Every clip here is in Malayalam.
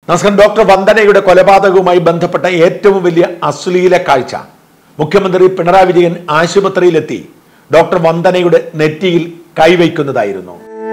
നമസ്കാരം ഡോക്ടർ വന്ദനയുടെ കൊലപാതകവുമായി ബന്ധപ്പെട്ട ഏറ്റവും വലിയ അശ്ലീല കാഴ്ച മുഖ്യമന്ത്രി പിണറായി വിജയൻ ആശുപത്രിയിലെത്തി ഡോക്ടർ വന്ദനയുടെ നെറ്റിയിൽ കൈവയ്ക്കുന്നതായിരുന്നു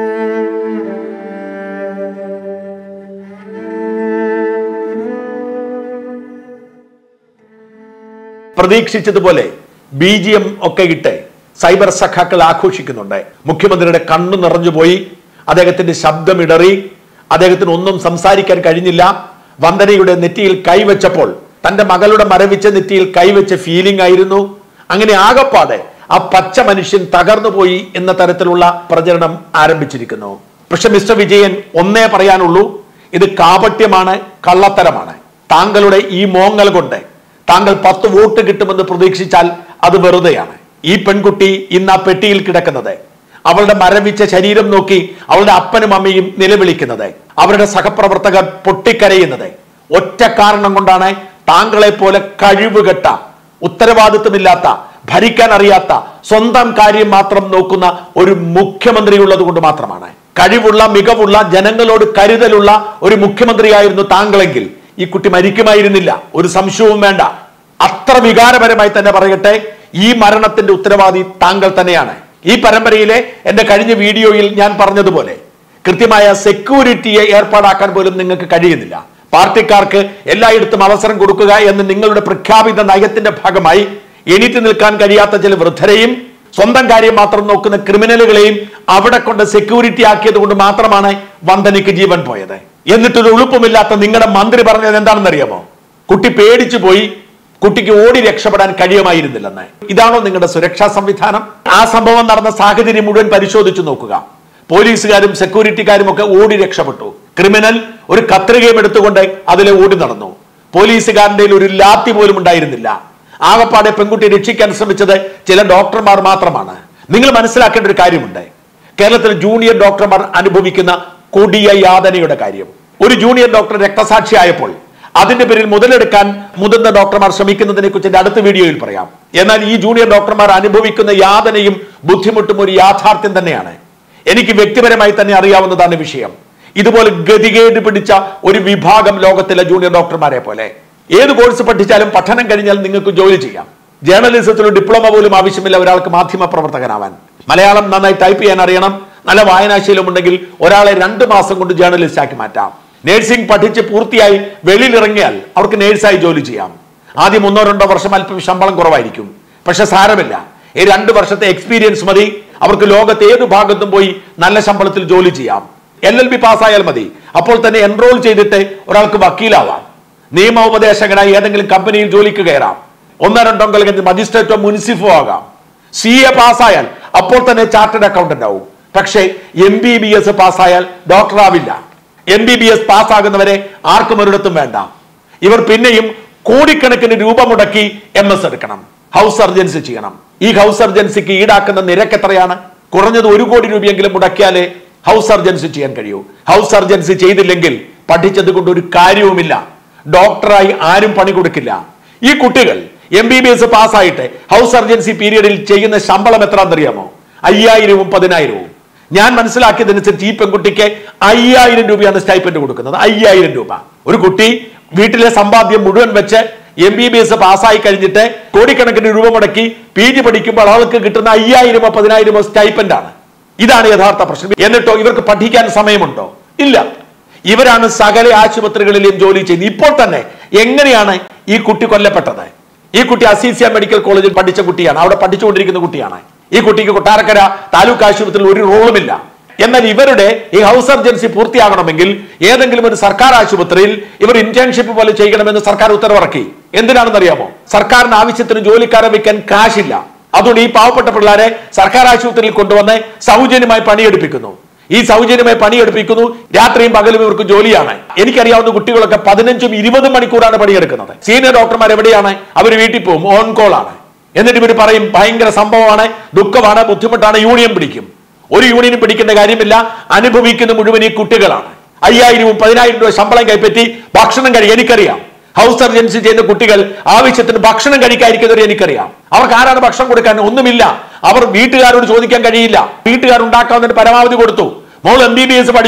പ്രതീക്ഷിച്ചതുപോലെ ബി ജി എം ഒക്കെ ഇട്ട് സൈബർ സഖാക്കൾ ആഘോഷിക്കുന്നുണ്ട് മുഖ്യമന്ത്രിയുടെ കണ്ണു നിറഞ്ഞുപോയി അദ്ദേഹത്തിന്റെ ശബ്ദമിടറി അദ്ദേഹത്തിന് ഒന്നും സംസാരിക്കാൻ കഴിഞ്ഞില്ല വന്ദനയുടെ നെറ്റിയിൽ കൈവച്ചപ്പോൾ തന്റെ മകളുടെ മരവിച്ച നെറ്റിയിൽ കൈവച്ച ഫീലിംഗ് ആയിരുന്നു അങ്ങനെ ആകപ്പാടെ ആ പച്ച മനുഷ്യൻ തകർന്നുപോയി എന്ന തരത്തിലുള്ള പ്രചരണം ആരംഭിച്ചിരിക്കുന്നു പക്ഷെ മിസ്റ്റർ വിജയൻ ഒന്നേ പറയാനുള്ളൂ ഇത് കാപട്യമാണ് കള്ളത്തരമാണ് താങ്കളുടെ ഈ മോങ്ങൽ കൊണ്ട് താങ്കൾ പത്ത് വോട്ട് കിട്ടുമെന്ന് പ്രതീക്ഷിച്ചാൽ അത് വെറുതെയാണ് ഈ പെൺകുട്ടി ഇന്ന് ആ പെട്ടിയിൽ കിടക്കുന്നത് അവളുടെ മരവിച്ച ശരീരം നോക്കി അവളുടെ അപ്പനും അമ്മയും നിലവിളിക്കുന്നത് അവരുടെ സഹപ്രവർത്തകർ പൊട്ടിക്കരയുന്നത് ഒറ്റ കാരണം കൊണ്ടാണ് താങ്കളെ പോലെ കഴിവുകെട്ട ഉത്തരവാദിത്വമില്ലാത്ത ഭരിക്കാൻ അറിയാത്ത സ്വന്തം കാര്യം മാത്രം നോക്കുന്ന ഒരു മുഖ്യമന്ത്രി ഉള്ളത് കൊണ്ട് മാത്രമാണ് കഴിവുള്ള മികവുള്ള ജനങ്ങളോട് കരുതലുള്ള ഒരു മുഖ്യമന്ത്രിയായിരുന്നു താങ്കളെങ്കിൽ ഈ കുട്ടി മരിക്കുമായിരുന്നില്ല ഒരു സംശയവും വേണ്ട അത്ര വികാരപരമായി തന്നെ പറയട്ടെ ഈ മരണത്തിന്റെ ഉത്തരവാദി താങ്കൾ തന്നെയാണ് ഈ പരമ്പരയിലെ എന്റെ കഴിഞ്ഞ വീഡിയോയിൽ ഞാൻ പറഞ്ഞതുപോലെ കൃത്യമായ സെക്യൂരിറ്റിയെ ഏർപ്പാടാക്കാൻ പോലും നിങ്ങൾക്ക് കഴിയുന്നില്ല പാർട്ടിക്കാർക്ക് എല്ലായിടത്തും അവസരം കൊടുക്കുക എന്ന് നിങ്ങളുടെ പ്രഖ്യാപിത നയത്തിന്റെ ഭാഗമായി എണീറ്റ് നിൽക്കാൻ കഴിയാത്ത ചില വൃദ്ധരെയും സ്വന്തം കാര്യം മാത്രം നോക്കുന്ന ക്രിമിനലുകളെയും അവിടെ കൊണ്ട് സെക്യൂരിറ്റി ആക്കിയത് കൊണ്ട് മാത്രമാണ് വന്ദനയ്ക്ക് ജീവൻ പോയത് എന്നിട്ടൊരു ഉളുപ്പുമില്ലാത്ത നിങ്ങളുടെ മന്ത്രി പറഞ്ഞത് എന്താണെന്നറിയാമോ കുട്ടി പേടിച്ചു പോയി കുട്ടിക്ക് ഓടി രക്ഷപ്പെടാൻ കഴിയുമായിരുന്നില്ലെന്ന് ഇതാണോ നിങ്ങളുടെ സുരക്ഷാ സംവിധാനം ആ സംഭവം നടന്ന സാഹചര്യം മുഴുവൻ പരിശോധിച്ചു നോക്കുക പോലീസുകാരും സെക്യൂരിറ്റിക്കാരും ഒക്കെ ഓടി രക്ഷപ്പെട്ടു ക്രിമിനൽ ഒരു കത്രികയും എടുത്തുകൊണ്ട് അതിലെ ഓടി നടന്നു പോലീസുകാരന്റെ കയ്യിൽ ഒരു ലാത്തി പോലും ഉണ്ടായിരുന്നില്ല ആകപ്പാടെ പെൺകുട്ടിയെ രക്ഷിക്കാൻ ശ്രമിച്ചത് ചില ഡോക്ടർമാർ മാത്രമാണ് നിങ്ങൾ മനസ്സിലാക്കേണ്ട ഒരു കാര്യമുണ്ട് കേരളത്തിൽ ജൂനിയർ ഡോക്ടർമാർ അനുഭവിക്കുന്ന കൊടിയ യാതനയുടെ കാര്യം ഒരു ജൂനിയർ ഡോക്ടർ രക്തസാക്ഷിയായപ്പോൾ അതിന്റെ പേരിൽ മുതലെടുക്കാൻ മുതിർന്ന ഡോക്ടർമാർ ശ്രമിക്കുന്നതിനെ കുറിച്ച് എന്റെ അടുത്ത വീഡിയോയിൽ പറയാം എന്നാൽ ഈ ജൂനിയർ ഡോക്ടർമാർ അനുഭവിക്കുന്ന യാതനയും ബുദ്ധിമുട്ടും ഒരു യാഥാർത്ഥ്യം തന്നെയാണ് എനിക്ക് വ്യക്തിപരമായി തന്നെ അറിയാവുന്നതാണ് വിഷയം ഇതുപോലെ ഗതികേട് പിടിച്ച ഒരു വിഭാഗം ലോകത്തിലെ ജൂനിയർ ഡോക്ടർമാരെ പോലെ ഏത് കോഴ്സ് പഠിച്ചാലും പഠനം കഴിഞ്ഞാൽ നിങ്ങൾക്ക് ജോലി ചെയ്യാം ജേർണലിസത്തിൽ ഡിപ്ലോമ പോലും ആവശ്യമില്ല ഒരാൾക്ക് മാധ്യമ പ്രവർത്തകനാവാൻ മലയാളം നന്നായി ടൈപ്പ് ചെയ്യാൻ അറിയണം നല്ല വായനാശീലം ഉണ്ടെങ്കിൽ ഒരാളെ രണ്ട് മാസം കൊണ്ട് ജേർണലിസ്റ്റ് ആക്കി മാറ്റാം നേഴ്സിംഗ് പഠിച്ച് പൂർത്തിയായി വെളിയിലിറങ്ങിയാൽ അവർക്ക് നേഴ്സായി ജോലി ചെയ്യാം ആദ്യം ഒന്നോ രണ്ടോ വർഷം അല്പം ശമ്പളം കുറവായിരിക്കും പക്ഷെ സാരമില്ല ഈ രണ്ട് വർഷത്തെ എക്സ്പീരിയൻസ് മതി അവർക്ക് ലോകത്ത് ഏത് ഭാഗത്തും പോയി നല്ല ശമ്പളത്തിൽ ജോലി ചെയ്യാം എൽ എൽ ബി പാസ്സായാൽ മതി അപ്പോൾ തന്നെ എൻറോൾ ചെയ്തിട്ട് ഒരാൾക്ക് വക്കീലാവാം നിയമോപദേശകനായി ഏതെങ്കിലും കമ്പനിയിൽ ജോലിക്ക് കയറാം ഒന്നോ രണ്ടോ കൊല്ലം മജിസ്ട്രേറ്റോ മുനിസിഫോ ആകാം സി എ പാസ്സായാൽ അപ്പോൾ തന്നെ ചാർട്ടേഡ് അക്കൗണ്ടന്റ് ആവും പക്ഷേ എം ബി ബി എസ് പാസ്സായാൽ ഡോക്ടർ ആവില്ല എം ബി ബി എസ് പാസ്സാകുന്നവരെ ആർക്കും ഒരിടത്തും വേണ്ട ഇവർ പിന്നെയും കോടിക്കണക്കിന് രൂപ മുടക്കി എം എസ് എടുക്കണം ഹൗസ് സർജൻസി ചെയ്യണം ഈ ഹൗസ് സർജൻസിക്ക് ഈടാക്കുന്ന നിരക്ക് എത്രയാണ് കുറഞ്ഞത് ഒരു കോടി രൂപയെങ്കിലും മുടക്കിയാലേ ഹൗസ് സർജൻസി ചെയ്യാൻ കഴിയൂ ഹൗസ് സർജൻസി ചെയ്തില്ലെങ്കിൽ പഠിച്ചത് കൊണ്ട് ഒരു കാര്യവുമില്ല ഡോക്ടറായി ആരും പണി കൊടുക്കില്ല ഈ കുട്ടികൾ എം ബി ബി എസ് പാസ്സായിട്ട് ഹൗസ് സർജൻസി പീരീഡിൽ ചെയ്യുന്ന ശമ്പളം എത്രയാണെന്നറിയാമോ അയ്യായിരവും പതിനായിരവും ഞാൻ മനസ്സിലാക്കിയതനുസരിച്ച് ഈ പെൺകുട്ടിക്ക് അയ്യായിരം രൂപയാണ് സ്റ്റൈപ്പൻഡ് കൊടുക്കുന്നത് അയ്യായിരം രൂപ ഒരു കുട്ടി വീട്ടിലെ സമ്പാദ്യം മുഴുവൻ വെച്ച് എം ബി ബി എസ് പാസ്സായി കഴിഞ്ഞിട്ട് കോടിക്കണക്കിന് രൂപ മുടക്കി പി ജി പഠിക്കുമ്പോൾ അവൾക്ക് കിട്ടുന്ന അയ്യായിരമോ പതിനായിരമോ സ്റ്റൈപ്പൻഡ് ആണ് ഇതാണ് യഥാർത്ഥ പ്രശ്നം എന്നിട്ടോ ഇവർക്ക് പഠിക്കാൻ സമയമുണ്ടോ ഇല്ല ഇവരാണ് സകല ആശുപത്രികളിലെയും ജോലി ചെയ്യുന്നത് ഇപ്പോൾ തന്നെ എങ്ങനെയാണ് ഈ കുട്ടി കൊല്ലപ്പെട്ടത് ഈ കുട്ടി അസീസിയ മെഡിക്കൽ കോളേജിൽ പഠിച്ച കുട്ടിയാണ് അവിടെ പഠിച്ചുകൊണ്ടിരിക്കുന്ന കുട്ടിയാണ് ഈ കുട്ടിക്ക് കൊട്ടാരക്കര താലൂക്ക് ആശുപത്രിയിൽ ഒരു റോളുമില്ല എന്നാൽ ഇവരുടെ ഈ ഹൗസ് സർജൻസി പൂർത്തിയാകണമെങ്കിൽ ഏതെങ്കിലും ഒരു സർക്കാർ ആശുപത്രിയിൽ ഇവർ ഇന്റേൺഷിപ്പ് പോലെ ചെയ്യണമെന്ന് സർക്കാർ ഉത്തരവിറക്കി എന്തിനാണെന്ന് അറിയാമോ സർക്കാരിന് ആവശ്യത്തിന് ജോലിക്കാരെ വെക്കാൻ കാശില്ല അതുകൊണ്ട് ഈ പാവപ്പെട്ട പിള്ളേരെ സർക്കാർ ആശുപത്രിയിൽ കൊണ്ടുവന്ന് സൗജന്യമായി പണിയെടുപ്പിക്കുന്നു ഈ സൗജന്യമായി പണിയെടുപ്പിക്കുന്നു രാത്രിയും പകലും ഇവർക്ക് ജോലിയാണ് എനിക്കറിയാവുന്ന കുട്ടികളൊക്കെ പതിനഞ്ചും ഇരുപതും മണിക്കൂറാണ് പണിയെടുക്കുന്നത് സീനിയർ ഡോക്ടർമാർ എവിടെയാണ് അവർ വീട്ടിൽ പോകും ഓൺ കോൾ ആണ് എന്നിട്ട് ഇവർ പറയും ഭയങ്കര സംഭവമാണ് ദുഃഖമാണ് ബുദ്ധിമുട്ടാണ് യൂണിയൻ പിടിക്കും ഒരു യൂണിയനും പിടിക്കേണ്ട കാര്യമില്ല അനുഭവിക്കുന്ന മുഴുവൻ ഈ കുട്ടികളാണ് അയ്യായിരവും പതിനായിരം രൂപ ശമ്പളം കൈപ്പറ്റി ഭക്ഷണം കഴി എനിക്കറിയാം ഹൗസ് സർജൻസി ചെയ്യുന്ന കുട്ടികൾ ആവശ്യത്തിന് ഭക്ഷണം കഴിക്കാതിരിക്കുന്നവർ എനിക്കറിയാം അവർക്ക് ആരാണ് ഭക്ഷണം കൊടുക്കാൻ ഒന്നുമില്ല അവർ വീട്ടുകാരോട് ചോദിക്കാൻ കഴിയില്ല വീട്ടുകാർ ഉണ്ടാക്കാവുന്നതിന് പരമാവധി കൊടുത്തു മോൾ എം ബി ബി എസ് പഠിച്ചു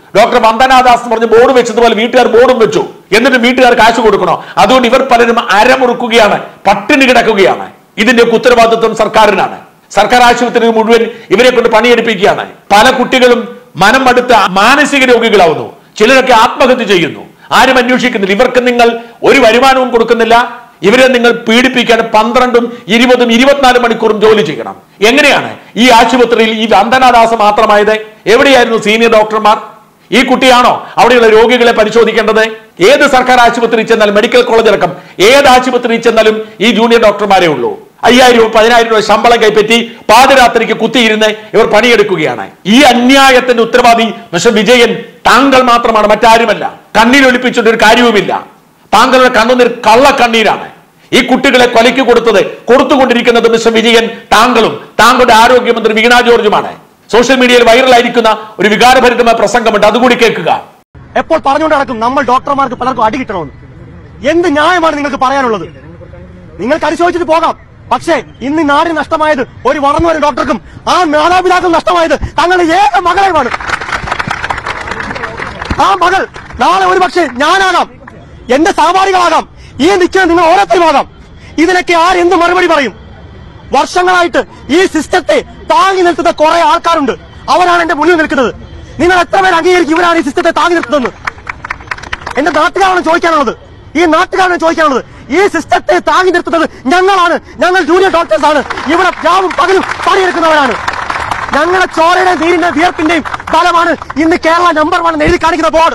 ഡോക്ടർ വന്ദനാദാസ് എന്ന് പറഞ്ഞ് ബോർഡ് വെച്ചതുപോലെ വീട്ടുകാർ ബോർഡും വെച്ചു എന്നിട്ട് വീട്ടുകാർ കാശ് കൊടുക്കണോ അതുകൊണ്ട് ഇവർ പലരും അരമുറുക്കുകയാണ് പട്ടിണി കിടക്കുകയാണ് ഇതിന്റെ ഒക്കെ ഉത്തരവാദിത്വം സർക്കാരിനാണ് സർക്കാർ ആശുപത്രി മുഴുവൻ ഇവരെ കൊണ്ട് പണിയെടുപ്പിക്കുകയാണ് പല കുട്ടികളും മനം മടുത്ത മാനസിക രോഗികളാവുന്നു ചിലരൊക്കെ ആത്മഹത്യ ചെയ്യുന്നു ആരും അന്വേഷിക്കുന്നില്ല ഇവർക്ക് നിങ്ങൾ ഒരു വരുമാനവും കൊടുക്കുന്നില്ല ഇവരെ നിങ്ങൾ പീഡിപ്പിക്കാൻ പന്ത്രണ്ടും ഇരുപതും ഇരുപത്തിനാല് മണിക്കൂറും ജോലി ചെയ്യണം എങ്ങനെയാണ് ഈ ആശുപത്രിയിൽ ഈ വന്ദനാദാസ മാത്രമായത് എവിടെയായിരുന്നു സീനിയർ ഡോക്ടർമാർ ഈ കുട്ടിയാണോ അവിടെയുള്ള രോഗികളെ പരിശോധിക്കേണ്ടത് ഏത് സർക്കാർ ആശുപത്രി ചെന്നാലും മെഡിക്കൽ കോളേജ് അടക്കം ഏത് ആശുപത്രി ചെന്നാലും ഈ ജൂനിയർ ഡോക്ടർമാരേ ഉള്ളൂ അയ്യായിരം രൂപ പതിനായിരം രൂപ ശമ്പളം കൈപ്പറ്റി പാതിരാത്രിക്ക് കുത്തിയിരുന്ന് ഇവർ പണിയെടുക്കുകയാണ് ഈ അന്യായത്തിന്റെ ഉത്തരവാദി മിസ്റ്റർ വിജയൻ താങ്കൾ മാത്രമാണ് മറ്റാരുമല്ല കണ്ണീരൊലിപ്പിച്ചിട്ട് ഒരു കാര്യവുമില്ല താങ്കളുടെ കണ്ണുനീർ കള്ളക്കണ്ണീരാണ് ഈ കുട്ടികളെ കൊലയ്ക്ക് കൊടുത്തത് കൊടുത്തുകൊണ്ടിരിക്കുന്നത് മിസ്റ്റർ വിജയൻ താങ്കളും താങ്കളുടെ ആരോഗ്യമന്ത്രി വീണ ജോർജുമാണ് സോഷ്യൽ മീഡിയയിൽ വൈറലായിരിക്കുന്ന ഒരു വികാരഭരിതമായ പ്രസംഗമുണ്ട് അതുകൂടി കേൾക്കുക എപ്പോൾ പറഞ്ഞുകൊണ്ട് നടക്കും നമ്മൾ ഡോക്ടർമാർക്ക് പലർക്കും അടി കിട്ടണമെന്ന് എന്ത് ന്യായമാണ് നിങ്ങൾക്ക് പറയാനുള്ളത് നിങ്ങൾക്ക് പരിശോധിച്ചിട്ട് പോകാം പക്ഷേ ഇന്ന് ഈ നാടിന് നഷ്ടമായത് ഒരു വളർന്നു വരുന്ന ഡോക്ടർക്കും ആ മാതാപിതാക്കൾ നഷ്ടമായത് തങ്ങളുടെ ഏക മകളെയുമാണ് ആ മകൾ നാളെ ഒരു പക്ഷേ ഞാനാകാം എന്റെ സഹപാഠികളാകാം ഈ നിൽക്കുന്ന നിങ്ങൾ ഓരോരുത്തരുമാകാം ഇതിനൊക്കെ ആരെന്ത് മറുപടി പറയും വർഷങ്ങളായിട്ട് ഈ സിസ്റ്റത്തെ താങ്ങി നിൽക്കുന്ന കുറെ ആൾക്കാരുണ്ട് അവരാണ് എന്റെ മുന്നിൽ നിൽക്കുന്നത് നിങ്ങൾ എത്ര പേര് അംഗീകരിക്കും ഇവരാണ് ഈ സിസ്റ്റത്തെ താങ്ങി നിർത്തുന്നത് എന്റെ നാട്ടുകാരാണ് ചോദിക്കാനുള്ളത് ഈ നാട്ടുകാരാണ് ചോദിക്കാനുള്ളത് ഈ സിസ്റ്റത്തെ താങ്ങി നിർത്തുന്നത് ഞങ്ങളാണ് ഞങ്ങൾ ജൂനിയർ ഡോക്ടേഴ്സ് ആണ് ഇവിടെ രാവും പകലും പണിയെടുക്കുന്നവരാണ് ഞങ്ങളുടെ ചോരയുടെ നീരിന്റെ വിയർപ്പിന്റെയും ഫലമാണ് ഇന്ന് കേരള നമ്പർ വൺ എഴുതി കാണിക്കുന്ന ബോർഡ്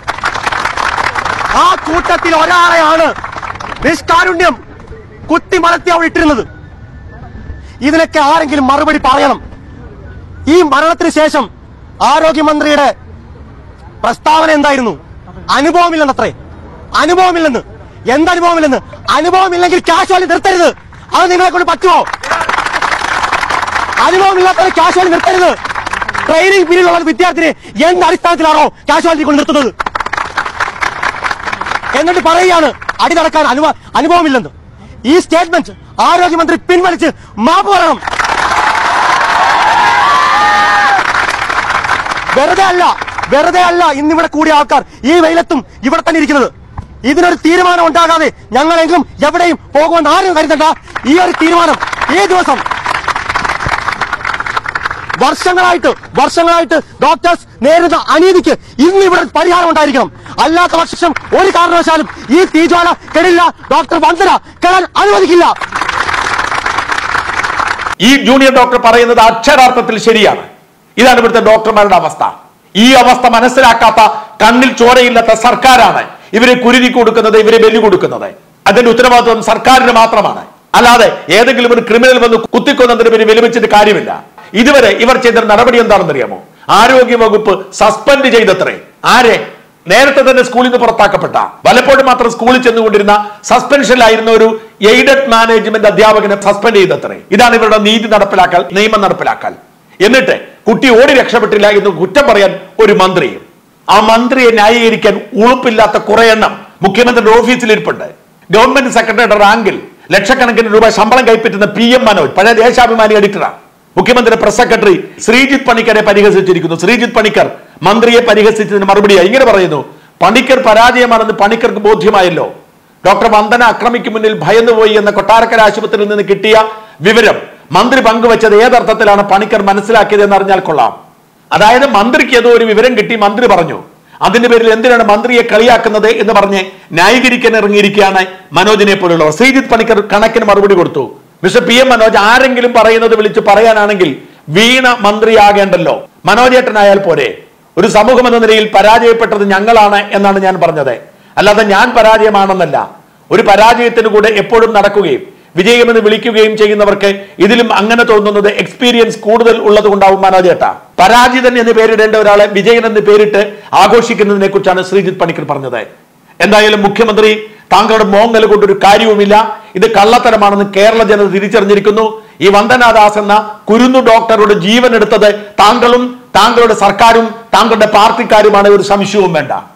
ആ കൂട്ടത്തിൽ ഒരാളെയാണ് നിഷ്കാരുണ്യം കുത്തിമലത്തി അവിടെ ഇട്ടിരുന്നത് ഇതിനൊക്കെ ആരെങ്കിലും മറുപടി പറയണം ഈ മരണത്തിന് ശേഷം ആരോഗ്യമന്ത്രിയുടെ പ്രസ്താവന എന്തായിരുന്നു അനുഭവമില്ലെന്നത്രേ അനുഭവമില്ലെന്ന് എന്തനുഭവമില്ലെന്ന് അനുഭവമില്ലെങ്കിൽ കാശുവാലി നിർത്തരുത് അത് നിങ്ങളെ കൊണ്ട് പറ്റുമോ അനുഭവമില്ലാത്തവരെ കാശുവാലി നിർത്തരുത് ട്രെയിനിങ് പീരീഡിലുള്ള വിദ്യാർത്ഥിനെ എന്ത് അടിസ്ഥാനത്തിലാണോ കാശുവാലിറ്റി കൊണ്ട് നിർത്തുന്നത് എന്നിട്ട് പറയുകയാണ് അടി നടക്കാൻ അനുഭവ അനുഭവമില്ലെന്ന് ഈ സ്റ്റേറ്റ്മെന്റ് ആരോഗ്യമന്ത്രി പിൻവലിച്ച് മാപ്പ് പറയണം വെറുതെ അല്ല വെറുതെ അല്ല ഇന്നിവിടെ കൂടിയ ആൾക്കാർ ഈ വെയിലത്തും ഇവിടെ തന്നെ ഇരിക്കുന്നത് ഇതിനൊരു തീരുമാനം ഉണ്ടാകാതെ ഞങ്ങളെങ്കിലും എവിടെയും പോകുമെന്ന് ആരും കരുതണ്ട ഈ ഒരു തീരുമാനം ഈ ദിവസം വർഷങ്ങളായിട്ട് വർഷങ്ങളായിട്ട് ഡോക്ടേഴ്സ് നേരിടുന്ന അനീതിക്ക് ഇന്ന് ഇവിടെ പരിഹാരം ഉണ്ടായിരിക്കണം അല്ലാത്ത പക്ഷം ഒരു കാരണവശാലും ഈ തീജ്വാല കെടില്ല ഡോക്ടർ വന്ദന കെടാൻ അനുവദിക്കില്ല ഈ ജൂനിയർ ഡോക്ടർ പറയുന്നത് അക്ഷരാർത്ഥത്തിൽ ശരിയാണ് ഇതാണ് ഇവിടുത്തെ ഡോക്ടർമാരുടെ അവസ്ഥ ഈ അവസ്ഥ മനസ്സിലാക്കാത്ത കണ്ണിൽ ചോരയില്ലാത്ത സർക്കാരാണ് ഇവരെ കുരുതി കൊടുക്കുന്നത് ഇവരെ ബലി കൊടുക്കുന്നത് അതിന്റെ ഉത്തരവാദിത്വം സർക്കാരിന് മാത്രമാണ് അല്ലാതെ ഏതെങ്കിലും ഒരു ക്രിമിനൽ വന്ന് കുത്തിക്കൊന്നതിന് പേര് വിലപിച്ചിട്ട് കാര്യമില്ല ഇതുവരെ ഇവർ ചെയ്ത നടപടി എന്താണെന്ന് അറിയാമോ ആരോഗ്യ വകുപ്പ് സസ്പെൻഡ് ചെയ്തത്രേ ആരെ നേരത്തെ തന്നെ സ്കൂളിൽ നിന്ന് പുറത്താക്കപ്പെട്ട പലപ്പോഴും മാത്രം സ്കൂളിൽ ചെന്നുകൊണ്ടിരുന്ന സസ്പെൻഷനിലായിരുന്ന ഒരു എയ്ഡഡ് മാനേജ്മെന്റ് അധ്യാപകനെ സസ്പെൻഡ് ചെയ്തത്രേ ഇതാണ് ഇവരുടെ നീതി നടപ്പിലാക്കൽ നിയമം നടപ്പിലാക്കൽ എന്നിട്ട് കുട്ടി ഓടി രക്ഷപ്പെട്ടില്ല എന്ന് കുറ്റം പറയാൻ ഒരു മന്ത്രിയും ആ മന്ത്രിയെ ന്യായീകരിക്കാൻ ഉളുപ്പില്ലാത്ത കുറെ എണ്ണം മുഖ്യമന്ത്രിയുടെ ഓഫീസിൽ ഇരിപ്പുണ്ട് ഗവൺമെന്റ് സെക്രട്ടറിയുടെ റാങ്കിൽ ലക്ഷക്കണക്കിന് രൂപ ശമ്പളം കൈപ്പറ്റുന്ന പി എം മനോജ് പഴയ ദേശാഭിമാനി എഡിറ്ററാണ് മുഖ്യമന്ത്രി പ്രസ് സെക്രട്ടറി ശ്രീജിത്ത് പണിക്കരെ പരിഹസിച്ചിരിക്കുന്നു ശ്രീജിത്ത് പണിക്കർ മന്ത്രിയെ പരിഹസിച്ചതിന് മറുപടിയായി ഇങ്ങനെ പറയുന്നു പണിക്കർ പരാജയമാണെന്ന് പണിക്കർക്ക് ബോധ്യമായല്ലോ ഡോക്ടർ വന്ദന അക്രമിക്ക് മുന്നിൽ ഭയന്നുപോയി എന്ന കൊട്ടാരക്കര ആശുപത്രിയിൽ നിന്ന് കിട്ടിയ വിവരം മന്ത്രി പങ്കുവച്ചത് ഏതർത്ഥത്തിലാണ് പണിക്കർ മനസ്സിലാക്കിയത് എന്ന് അറിഞ്ഞാൽ കൊള്ളാം അതായത് മന്ത്രിക്ക് ഏതോ ഒരു വിവരം കിട്ടി മന്ത്രി പറഞ്ഞു അതിന്റെ പേരിൽ എന്തിനാണ് മന്ത്രിയെ കളിയാക്കുന്നത് എന്ന് പറഞ്ഞ് ന്യായീകരിക്കാൻ ഇറങ്ങിയിരിക്കുകയാണ് മനോജിനെ പോലുള്ളവർ ശ്രീജിത്ത് പണിക്കർ കണക്കിന് മറുപടി കൊടുത്തു മിസ്റ്റർ പി എം മനോജ് ആരെങ്കിലും പറയുന്നത് വിളിച്ച് പറയാനാണെങ്കിൽ വീണ മന്ത്രിയാകേണ്ടല്ലോ മനോജേട്ടനായാൽ പോരെ ഒരു സമൂഹം എന്ന നിലയിൽ പരാജയപ്പെട്ടത് ഞങ്ങളാണ് എന്നാണ് ഞാൻ പറഞ്ഞത് അല്ലാതെ ഞാൻ പരാജയമാണെന്നല്ല ഒരു പരാജയത്തിന് കൂടെ എപ്പോഴും നടക്കുകയും വിജയമെന്ന് വിളിക്കുകയും ചെയ്യുന്നവർക്ക് ഇതിലും അങ്ങനെ തോന്നുന്നത് എക്സ്പീരിയൻസ് കൂടുതൽ ഉള്ളത് കൊണ്ടാവും മനോജേട്ട പരാജിതൻ എന്ന് പേരിടേണ്ട ഒരാളെ വിജയൻ എന്ന് പേരിട്ട് ആഘോഷിക്കുന്നതിനെ കുറിച്ചാണ് ശ്രീജിത്ത് പണിക്കർ പറഞ്ഞത് എന്തായാലും മുഖ്യമന്ത്രി താങ്കളുടെ മോങ്ങൽ കൊണ്ടൊരു കാര്യവുമില്ല ഇത് കള്ളത്തരമാണെന്ന് കേരള ജനത തിരിച്ചറിഞ്ഞിരിക്കുന്നു ഈ വന്ദനാദാസ് എന്ന കുരുന്നു ഡോക്ടറുടെ ജീവൻ എടുത്തത് താങ്കളും താങ്കളുടെ സർക്കാരും താങ്കളുടെ പാർട്ടിക്കാരുമാണ് ഒരു സംശയവും വേണ്ട